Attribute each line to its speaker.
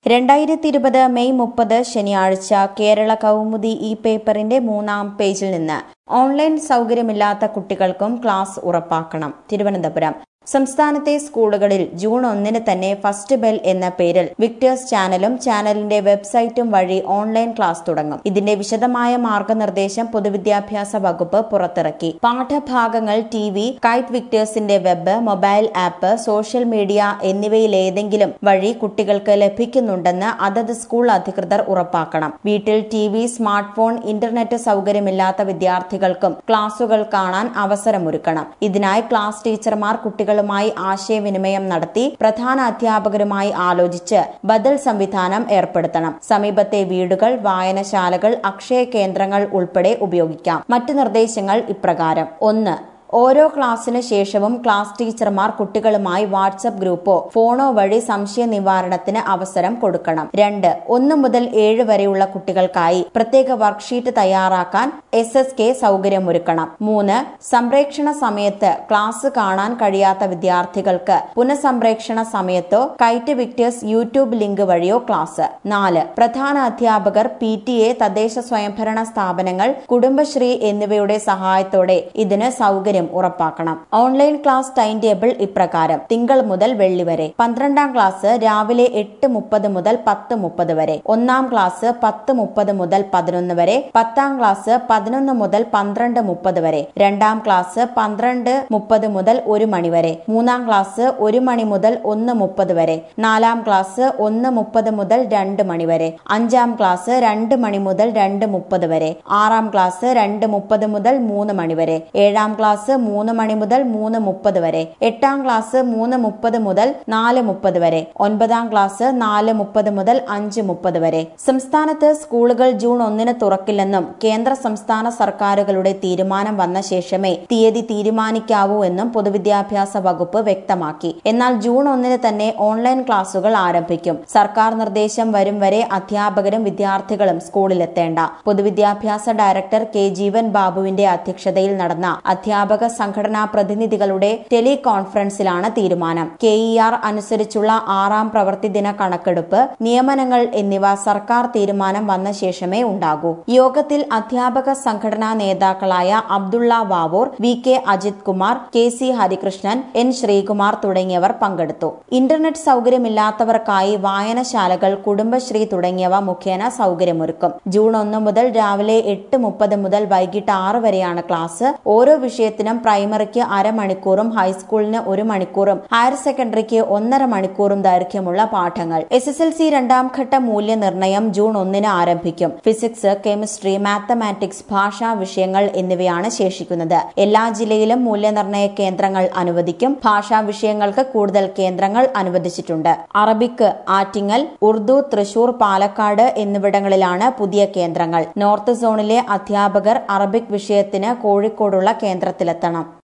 Speaker 1: രണ്ടായിരത്തി ഇരുപത് മെയ് മുപ്പത് ശനിയാഴ്ച കേരള കൗമുദി ഇ പേപ്പറിന്റെ മൂന്നാം പേജിൽ നിന്ന് ഓൺലൈൻ സൗകര്യമില്ലാത്ത കുട്ടികൾക്കും ക്ലാസ് ഉറപ്പാക്കണം തിരുവനന്തപുരം സംസ്ഥാനത്തെ സ്കൂളുകളിൽ ജൂൺ ഒന്നിന് തന്നെ ഫസ്റ്റ് ബെൽ എന്ന പേരിൽ വിക്ടേഴ്സ് ചാനലും ചാനലിന്റെ വെബ്സൈറ്റും വഴി ഓൺലൈൻ ക്ലാസ് തുടങ്ങും ഇതിന്റെ വിശദമായ മാർഗനിർദ്ദേശം പൊതുവിദ്യാഭ്യാസ വകുപ്പ് പുറത്തിറക്കി പാഠഭാഗങ്ങൾ ടി വി കൈറ്റ് വിക്ടേഴ്സിന്റെ web mobile app social media എന്നിവയിലേതെങ്കിലും വഴി കുട്ടികൾക്ക് ലഭിക്കുന്നുണ്ടെന്ന് അതത് സ്കൂൾ അധികൃതർ ഉറപ്പാക്കണം വീട്ടിൽ T V smart phone internet സൗകര്യമില്ലാത്ത വിദ്യാർത്ഥികൾക്കും ക്ലാസുകൾ കാണാൻ അവസരമൊരുക്കണം ഇതിനായി ക്ലാസ് ടീച്ചർമാർ കുട്ടികളുമായി ആശയവിനിമയം നടത്തി പ്രധാന അധ്യാപകരുമായി ആലോചിച്ച് ബദൽ സംവിധാനം ഏർപ്പെടുത്തണം സമീപത്തെ വീടുകൾ വായനശാലകൾ അക്ഷയ കേന്ദ്രങ്ങൾ ഉൾപ്പെടെ ഉപയോഗിക്കാം മറ്റു നിർദ്ദേശങ്ങൾ ഇപ്രകാരം ഒന്ന് ഓരോ ക്ലാസ്സിന് ശേഷവും ക്ലാസ് ടീച്ചർമാർ കുട്ടികളുമായി വാട്സപ്പ് ഗ്രൂപ്പോ ഫോണോ വഴി സംശയ നിവാരണത്തിന് അവസരം കൊടുക്കണം രണ്ട് ഒന്ന് മുതൽ ഏഴ് വരെയുള്ള കുട്ടികൾക്കായി പ്രത്യേക വർക്ക്ഷീറ്റ് തയ്യാറാക്കാൻ എസ് എസ് കെ സൗകര്യമൊരുക്കണം മൂന്ന് സംപ്രേക്ഷണ സമയത്ത് ക്ലാസ് കാണാൻ കഴിയാത്ത വിദ്യാർത്ഥികൾക്ക് പുനഃസംപ്രേക്ഷണ സമയത്തോ കൈറ്റ് വിക്ടേഴ്സ് യൂട്യൂബ് ലിങ്ക് വഴിയോ ക്ലാസ് നാല് പ്രധാന അധ്യാപകർ പി ടി എ തദ്ദേശ സ്വയംഭരണ സ്ഥാപനങ്ങൾ കുടുംബശ്രീ എന്നിവയുടെ സഹായത്തോടെ ഇതിന് സൗകര്യം ഉറപ്പാക്കണം ഓൺലൈൻ ക്ലാസ് ടൈം ടേബിൾ ഇപ്രകാരം തിങ്കൾ മുതൽ വെള്ളി വരെ പന്ത്രണ്ടാം ക്ലാസ് രാവിലെ എട്ട് മുപ്പത് മുതൽ പത്ത് മുപ്പത് വരെ ഒന്നാം ക്ലാസ് പത്ത് മുപ്പത് മുതൽ പതിനൊന്ന് വരെ പത്താം ക്ലാസ് പതിനൊന്ന് മുതൽ പന്ത്രണ്ട് മുപ്പത് വരെ രണ്ടാം ക്ലാസ് പന്ത്രണ്ട് മുപ്പത് മുതൽ ഒരു മണി വരെ മൂന്നാം ക്ലാസ് ഒരു മണി മുതൽ ഒന്ന് മുപ്പത് വരെ നാലാം ക്ലാസ് ഒന്ന് മുപ്പത് മുതൽ രണ്ട് മണി വരെ അഞ്ചാം ക്ലാസ് രണ്ട് മണി മുതൽ രണ്ട് മുപ്പത് വരെ ആറാം ക്ലാസ് രണ്ട് മുപ്പത് മുതൽ മൂന്ന് മണി വരെ ഏഴാം ക്ലാസ് മൂന്ന് മണി മുതൽ മൂന്ന് മുപ്പത് വരെ എട്ടാം ക്ലാസ് മൂന്ന് മുപ്പത് മുതൽ നാല് മുപ്പത് വരെ ഒൻപതാം ക്ലാസ് നാല് മുപ്പത് മുതൽ അഞ്ച് മുപ്പത് വരെ സംസ്ഥാനത്ത് സ്കൂളുകൾ ജൂൺ ഒന്നിന് തുറക്കില്ലെന്നും കേന്ദ്ര സംസ്ഥാന സർക്കാരുകളുടെ തീരുമാനം വന്ന ശേഷമേ തീയതി തീരുമാനിക്കാവൂ എന്നും പൊതുവിദ്യാഭ്യാസ വകുപ്പ് വ്യക്തമാക്കി എന്നാൽ ജൂൺ ഒന്നിന് തന്നെ ഓൺലൈൻ ക്ലാസുകൾ ആരംഭിക്കും സർക്കാർ നിർദ്ദേശം വരും വരെ അധ്യാപകരും വിദ്യാർത്ഥികളും സ്കൂളിലെത്തേണ്ട പൊതുവിദ്യാഭ്യാസ ഡയറക്ടർ കെ ജീവൻ ബാബുവിന്റെ അധ്യക്ഷതയിൽ നടന്ന അധ്യാപക സംഘടനാ പ്രതിനിധികളുടെ ടെലി കോൺഫറൻസിലാണ് തീരുമാനം കെ ഇ ആർ അനുസരിച്ചുള്ള ആറാം പ്രവൃത്തി ദിന കണക്കെടുപ്പ് നിയമനങ്ങൾ എന്നിവ സർക്കാർ തീരുമാനം വന്ന ശേഷമേ ഉണ്ടാകൂ യോഗത്തിൽ അധ്യാപക സംഘടനാ നേതാക്കളായ Abdulla Vavoor V K Ajith Kumar K C Harikrishnan N Sreekumar തുടങ്ങിയവർ പങ്കെടുത്തു ഇന്റർനെറ്റ് സൗകര്യമില്ലാത്തവർക്കായി വായനശാലകൾ കുടുംബശ്രീ തുടങ്ങിയവ മുഖേന സൗകര്യമൊരുക്കും ജൂൺ ഒന്ന് മുതൽ രാവിലെ എട്ട് മുപ്പത് മുതൽ വൈകിട്ട് ആറ് വരെയാണ് ക്ലാസ് ഓരോ വിഷയത്തിനും പ്രൈമറിക്ക് അരമണിക്കൂറും ഹൈസ്കൂളിന് ഒരു മണിക്കൂറും ഹയർ സെക്കൻഡറിക്ക് ഒന്നര മണിക്കൂറും ദൈർഘ്യമുള്ള പാഠങ്ങൾ എസ് എസ് എൽ സി രണ്ടാം ഘട്ട മൂല്യനിർണ്ണയം ജൂൺ ഒന്നിന് ആരംഭിക്കും ഫിസിക്സ് കെമിസ്ട്രി മാത്തമാറ്റിക്സ് ഭാഷാ വിഷയങ്ങൾ എന്നിവയാണ് ശേഷിക്കുന്നത് എല്ലാ ജില്ലയിലും മൂല്യനിർണ്ണയ കേന്ദ്രങ്ങൾ അനുവദിക്കും ഭാഷാ വിഷയങ്ങൾക്ക് കൂടുതൽ കേന്ദ്രങ്ങൾ അനുവദിച്ചിട്ടുണ്ട് അറബിക്ക് ആറ്റിങ്ങൽ ഉറുദു തൃശൂർ പാലക്കാട് എന്നിവിടങ്ങളിലാണ് പുതിയ കേന്ദ്രങ്ങൾ നോർത്ത് സോണിലെ അധ്യാപകർ അറബിക് വിഷയത്തിന് കോഴിക്കോടുള്ള കേന്ദ്രത്തിലെത്തണം